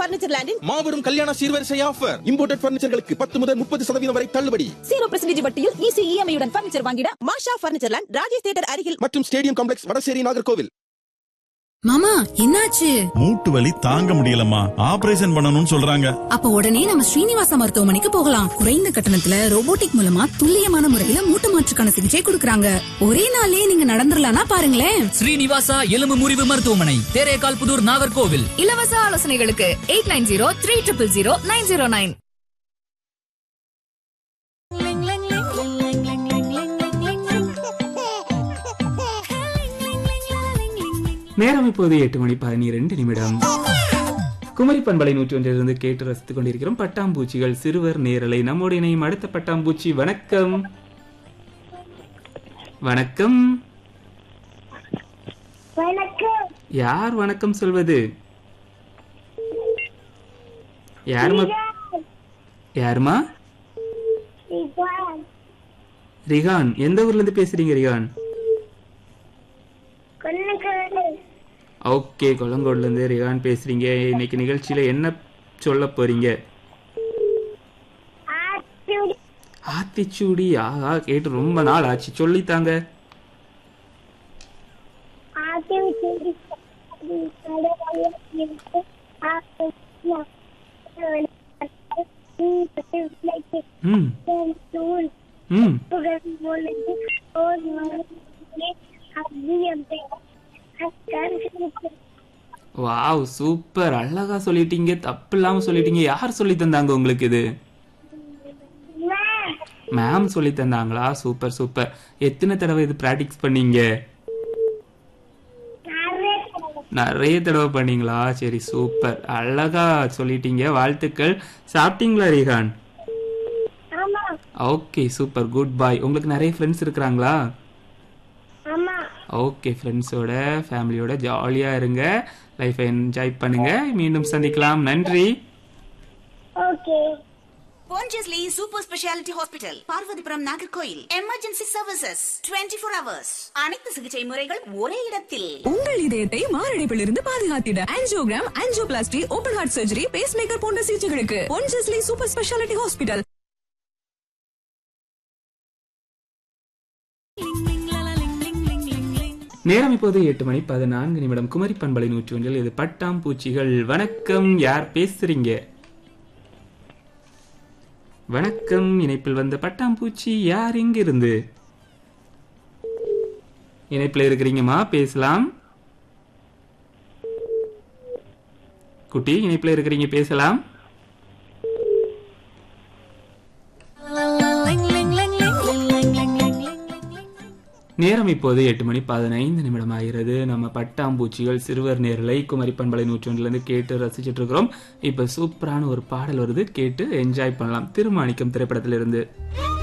furniture லேண்டின் மாபெரும் கல்யாண சீர்வரிசை ஆஃபர் இம்போர்ட்டட் பர்னிச்சர்களுக்கு பத்து முதல் முப்பது சதவீதம் வரை தள்ளுபடி ஜீரோ பெர்சன்டேஜ் வட்டியில் ஈஸி இஎம்ஐ உடன் பர்னிச்சர் வாங்கிட Masha furniture land Rajesh theatre அருகில் மற்றும் ஸ்டேடியம் காம்ப்ளெக்ஸ் வடசேரி நாகர்கோவில் மாமா என்னாச்சு மூட்டு வலி தாங்க முடியலம்மா ஆபரேஷன் பண்ணணும்னு சொல்றாங்க அப்ப உடனே நம்ம ஸ்ரீனிவாச மருத்துவமனைக்கு போகலாம் குறைந்த கட்டணத்துல ரோபோட்டிக் மூலமா துல்லியமான முறையில மூட்டு மாற்றுக்கான சிகிச்சை கொடுக்கறாங்க ஒரே நாள்லயே நீங்க நடந்துடலாம்னா பாருங்களேன் ஸ்ரீனிவாசா எலும்பு முறிவு மருத்துவமனை தேரேகால் புதூர் நாகர்கோவில் இலவச ஆலோசனைகளுக்கு eight nine zero three triple zero nine zero nine நேரம் இப்போது எட்டு மணி பதினிரண்டு நிமிடம் குமரி பண்பலை நூற்றி ஒன்றிலிருந்து கேட்டு ரசித்துக் கொண்டிருக்கிறோம் பட்டாம்பூச்சிகள் சிறுவர் நேரலை நம்மோடு இணையும் அடுத்த பட்டாம்பூச்சி வணக்கம் வணக்கம் யார் வணக்கம் சொல்வது யாருமா யாருமா ரிகான் எந்த ஊர்ல இருந்து பேசுறீங்க ரிகான் ஓகே கொல்லங்கோட்ல இருந்து ரிகான் பேசுறீங்க இன்னைக்கு நிகழ்ச்சியில என்ன சொல்ல போறீங்க ஆத்திச்சூடி ஆஹா கேட்டு ரொம்ப நாள் ஆச்சு சொல்லித்தாங்க ம் ம் வாவ் சூப்பர் அழகா சொல்லிட்டீங்க தப்பு இல்லாம சொல்லிட்டீங்க யார் சொல்லி தந்தாங்க உங்களுக்கு இது மேம் சொல்லி தந்தாங்களா சூப்பர் சூப்பர் எத்தனை தடவை இது பிராக்டிஸ் பண்ணீங்க நிறைய தடவை பண்ணீங்களா சரி சூப்பர் அழகா சொல்லிட்டீங்க வாழ்த்துக்கள் சாப்பிட்டீங்களா Rihan okay super good bye உங்களுக்கு நிறைய ஃப்ரெண்ட்ஸ் இருக்கிறாங்களா ஓகே ஃப்ரெண்ட்ஸோட ஃபேமிலியோட ஜாலியா இருங்க லைஃபை என்ஜாய் பண்ணுங்க மீண்டும் சந்திக்கலாம் நன்றி Pondicherry super speciality hospital Parvathipuram Nagercoil emergency services 24 four hours அனைத்து சிகிச்சை முறைகள் ஒரே இடத்தில் உங்கள் இதயத்தை மாரடைப்பில் இருந்து பாதுகாத்திட angiogram angioplasty open heart surgery pace maker போன்ற சிகிச்சைகளுக்கு பொன்ஜஸ்லி சூப்பர் ஸ்பெஷாலிட்டி ஹாஸ்பிட்டல் நேரம் இப்போது எட்டு மணி பதினான்கு நிமிடம் குமரி பண்பலை நூற்றி ஒன்றில் இது பட்டாம்பூச்சிகள் வணக்கம் யார் பேசுறீங்க வணக்கம் இணைப்பில் வந்த பட்டாம்பூச்சி யார் இங்கிருந்து இணைப்பில் இருக்கிறீங்கம்மா பேசலாம் குட்டி இணைப்பில் இருக்கிறீங்க பேசலாம் நேரம் இப்போது எட்டு மணி பதினைந்து நிமிடம் ஆகிறது நம்ம பட்டாம்பூச்சிகள் சிறுவர் நேரலை குமரி பண்பலை நூற்றொன்றிலிருந்து கேட்டு ரசிச்சிட்டு இருக்கிறோம் இப்ப சூப்பரான ஒரு பாடல் வருது கேட்டு என்ஜாய் பண்ணலாம் திருமாணிக்கம் திரைப்படத்திலிருந்து